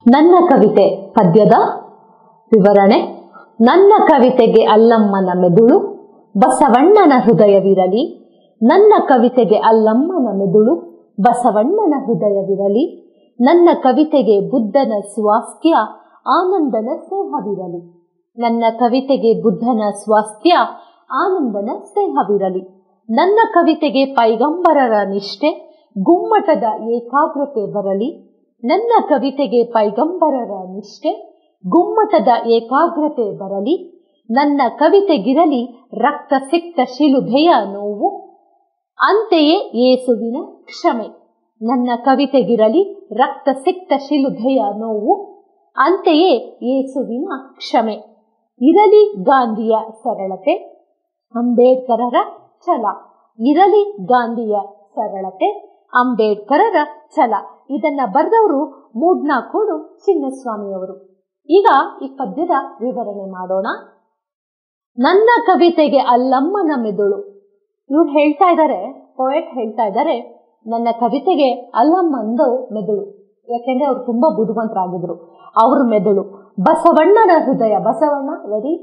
ನನ್ನ ಕವಿತೆ ಪದ್ಯದ ವಿವರಣೆ ನನ್ನ ಕವಿತೆಗೆ ಅಲ್ಲಮ್ಮನ ಮೆದುಳು ಬಸವಣ್ಣನ ಹೃದಯವಿರಲಿ ನನ್ನ ಕವಿತೆಗೆ ಅಲ್ಲಮ್ಮನ ಮೆದುಳು ಬಸವಣ್ಣನ ಹೃದಯವಿರಲಿ ನನ್ನ ಕವಿತೆಗೆ ಬುದ್ಧನ ಸ್ವಾಸ್ಥ್ಯ ಆನಂದನ ಸ್ನೇಹವಿರಲಿ ನನ್ನ ಕವಿತೆಗೆ ಬುದ್ಧನ ಸ್ವಾಸ್ಥ್ಯ ಆನಂದನ ಸ್ನೇಹವಿರಲಿ ನನ್ನ ಕವಿತೆಗೆ ಪೈಗಂಬರರ ನಿಷ್ಠೆ ಗುಮ್ಮಟದ ಏಕಾಗ್ರತೆ ಬರಲಿ ನನ್ನ ಕವಿತೆಗೆ ಪೈಗಂಬರರ ನಿಷ್ಠೆ ಗುಮ್ಮಟದ ಏಕಾಗ್ರತೆ ಬರಲಿ ನನ್ನ ಕವಿತೆಗಿರಲಿ ರಕ್ತ ಸಿಕ್ತ ಶಿಲುಬೆಯ ನೋವು ಅಂತೆಯೇ ಯೇಸುವಿನ ಕ್ಷಮೆ ನನ್ನ ಕವಿತೆಗಿರಲಿ ರಕ್ತ ಸಿಕ್ತ ಶಿಲುಬೆಯ ನೋವು ಅಂತೆಯೇ ಯೇಸುವಿನ ಕ್ಷಮೆ ಇರಲಿ ಗಾಂಧಿಯ ಸರಳತೆ ಅಂಬೇಡ್ಕರರ ಛಲ ಇರಲಿ ಗಾಂಧಿಯ ಸರಳತೆ ಅಂಬೇಡ್ಕರರ ಛಲ ಇದನ್ನ ಬರೆದವರು ಮೂಡ್ನಾಕೋಡು ಚಿನ್ನಸ್ವಾಮಿಯವರು ಈಗ ಈ ಪದ್ಯದ ವಿವರಣೆ ಮಾಡೋಣ ನನ್ನ ಕವಿತೆಗೆ ಅಲ್ಲಮ್ಮನ ಮೆದುಳು ಇವ್ರು ಹೇಳ್ತಾ ಇದ್ದಾರೆ ಪೊಯೆಟ್ ಹೇಳ್ತಾ ಇದ್ದಾರೆ ನನ್ನ ಕವಿತೆಗೆ ಅಲ್ಲಮ್ಮಂದು ಮೆದುಳು ಯಾಕೆಂದ್ರೆ ಅವ್ರು ತುಂಬಾ ಬುದ್ಧಿವಂತರಾಗಿದ್ರು ಅವ್ರ ಮೆದುಳು ಬಸವಣ್ಣನ ಹೃದಯ ಬಸವಣ್ಣ ವೆರಿ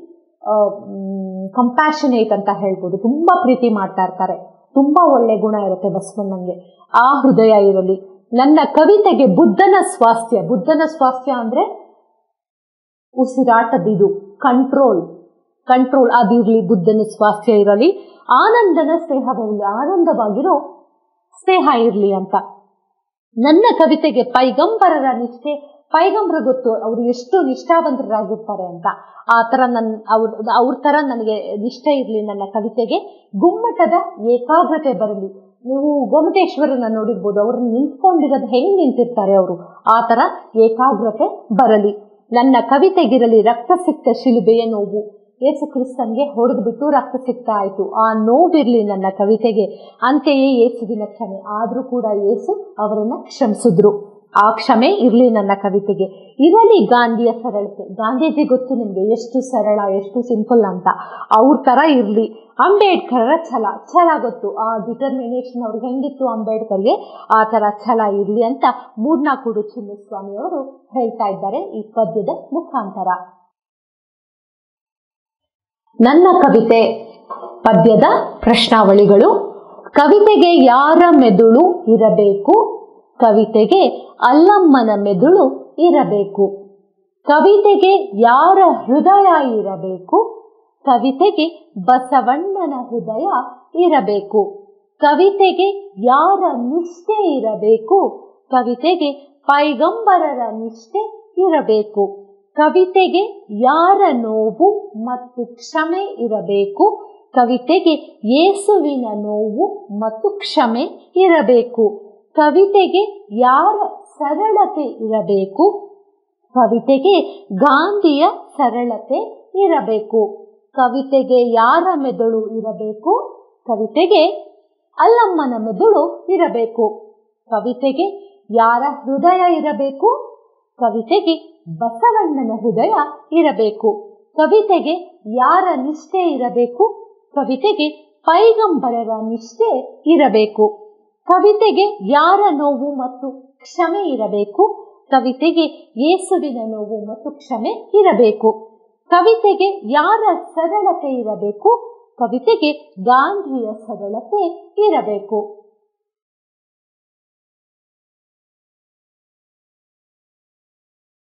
ಕಂಪ್ಯಾಷನೇಟ್ ಅಂತ ಹೇಳ್ಬೋದು ತುಂಬಾ ಪ್ರೀತಿ ಮಾಡ್ತಾ ಇರ್ತಾರೆ ತುಂಬಾ ಒಳ್ಳೆ ಗುಣ ಇರುತ್ತೆ ಬಸವಣ್ಣಂಗೆ ಆ ಹೃದಯ ಇರಲಿ ನನ್ನ ಕವಿತೆಗೆ ಬುದ್ಧನ ಸ್ವಾಸ್ಥ್ಯ ಬುದ್ಧನ ಸ್ವಾಸ್ಥ್ಯ ಅಂದ್ರೆ ಉಸಿರಾಟದಿದು ಕಂಟ್ರೋಲ್ ಕಂಟ್ರೋಲ್ ಅದಿರಲಿ ಬುದ್ಧನ ಸ್ವಾಸ್ಥ್ಯ ಇರಲಿ ಆನಂದನ ಸ್ನೇಹವಿರಲಿ ಆನಂದವಾಗಿರೋ ಸ್ನೇಹ ಇರಲಿ ಅಂತ ನನ್ನ ಕವಿತೆಗೆ ಪೈಗಂಬರರ ನಿಷ್ಠೆ ಪೈಗಂಬರ ಗೊತ್ತು ಅವರು ಎಷ್ಟು ನಿಷ್ಠಾವಂತರಾಗಿರ್ತಾರೆ ಅಂತ ಆ ತರ ನನ್ ಅವ್ರ ಅವ್ರ ತರ ನನಗೆ ನಿಷ್ಠೆ ಇರಲಿ ನನ್ನ ಕವಿತೆಗೆ ಗುಮ್ಮಟದ ಏಕಾಗ್ರತೆ ಬರಲಿ ನೀವು ಗೊಮಟೇಶ್ವರನ ನೋಡಿರ್ಬೋದು ಅವ್ರು ನಿಂತ್ಕೊಂಡಿರೋದು ಹೆಂಗ್ ನಿಂತಿರ್ತಾರೆ ಅವರು ಆ ತರ ಏಕಾಗ್ರತೆ ಬರಲಿ ನನ್ನ ಕವಿತೆಗಿರಲಿ ರಕ್ತ ಸಿಕ್ತ ಶಿಲುಬೆಯ ನೋವು ಯೇಸು ಕ್ರಿಸ್ತನ್ಗೆ ಹೊಡೆದು ಬಿಟ್ಟು ರಕ್ತ ಸಿಕ್ತಾ ಆಯ್ತು ಆ ನೋವಿರ್ಲಿ ನನ್ನ ಕವಿತೆಗೆ ಅಂತೆಯೇ ಯೇಸುವಿನ ಕ್ಷಮೆ ಆದ್ರೂ ಕೂಡ ಯೇಸು ಅವರನ್ನ ಕ್ಷಮಿಸಿದ್ರು ಆ ಕ್ಷಮೆ ಇರ್ಲಿ ನನ್ನ ಕವಿತೆಗೆ ಇರಲಿ ಗಾಂಧಿಯ ಸರಳತೆ ಗಾಂಧೀಜಿ ಗೊತ್ತು ನಿಮ್ಗೆ ಎಷ್ಟು ಸರಳ ಎಷ್ಟು ಸಿಂಪಲ್ ಅಂತ ಅವ್ರ ತರ ಇರ್ಲಿ ಅಂಬೇಡ್ಕರರ ಛಲ ಛಲ ಗೊತ್ತು ಆ ಡಿಟರ್ಮಿನೇಷನ್ ಅವ್ರಿಗೆ ಹೆಂಗಿತ್ತು ಅಂಬೇಡ್ಕರ್ಗೆ ಆ ತರ ಛಲ ಇರ್ಲಿ ಅಂತ ಮೂರ್ನಾಕೂಡು ಚಿನ್ನಸ್ವಾಮಿ ಅವರು ಹೇಳ್ತಾ ಇದ್ದಾರೆ ಈ ಪದ್ಯದ ಮುಖಾಂತರ ನನ್ನ ಕವಿತೆ ಪದ್ಯದ ಪ್ರಶ್ನಾವಳಿಗಳು ಕವಿತೆಗೆ ಯಾರ ಮೆದುಳು ಇರಬೇಕು ಕವಿತೆಗೆ ಅಲ್ಲಮ್ಮನ ಮೆದುಳು ಇರಬೇಕು ಕವಿತೆಗೆ ಯಾರ ಹೃದಯ ಇರಬೇಕು ಕವಿತೆಗೆ ಬಸವಣ್ಣನ ಹೃದಯ ಇರಬೇಕು ಕವಿತೆಗೆ ಯಾರ ನಿಷ್ಠೆ ಇರಬೇಕು ಕವಿತೆಗೆ ಪೈಗಂಬರರ ನಿಷ್ಠೆ ಇರಬೇಕು ಕವಿತೆಗೆ ಯಾರ ನೋವು ಮತ್ತು ಕ್ಷಮೆ ಇರಬೇಕು ಕವಿತೆಗೆ ಯೇಸುವಿನ ನೋವು ಮತ್ತು ಕ್ಷಮೆ ಇರಬೇಕು ಕವಿತೆಗೆ ಯಾರ ಸರಳತೆ ಇರಬೇಕು ಕವಿತೆಗೆ ಗಾಂಧಿಯ ಸರಳತೆ ಇರಬೇಕು ಕವಿತೆಗೆ ಯಾರ ಮೆದುಳು ಇರಬೇಕು ಕವಿತೆಗೆ ಅಲ್ಲಮ್ಮನ ಮೆದುಳು ಇರಬೇಕು ಕವಿತೆಗೆ ಯಾರ ಹೃದಯ ಇರಬೇಕು ಕವಿತೆಗೆ ಬಸವಣ್ಣನ ಹೃದಯ ಇರಬೇಕು ಕವಿತೆಗೆ ಯಾರ ನಿಷ್ಠೆ ಇರಬೇಕು ಕವಿತೆಗೆ ಪೈಗಂಬರರ ನಿಷ್ಠೆ ಇರಬೇಕು ಕವಿತೆಗೆ ಯಾರ ನೋವು ಮತ್ತು ಕ್ಷಮೆ ಇರಬೇಕು ಕವಿತೆಗೆ ಯೇಸುವಿನ ನೋವು ಮತ್ತು ಕ್ಷಮೆ ಇರಬೇಕು ಕವಿತೆಗೆ ಯಾರ ಸರಳತೆ ಇರಬೇಕು ಕವಿತೆಗೆ ಗಾಂಧಿಯ ಸರಳತೆ ಇರಬೇಕು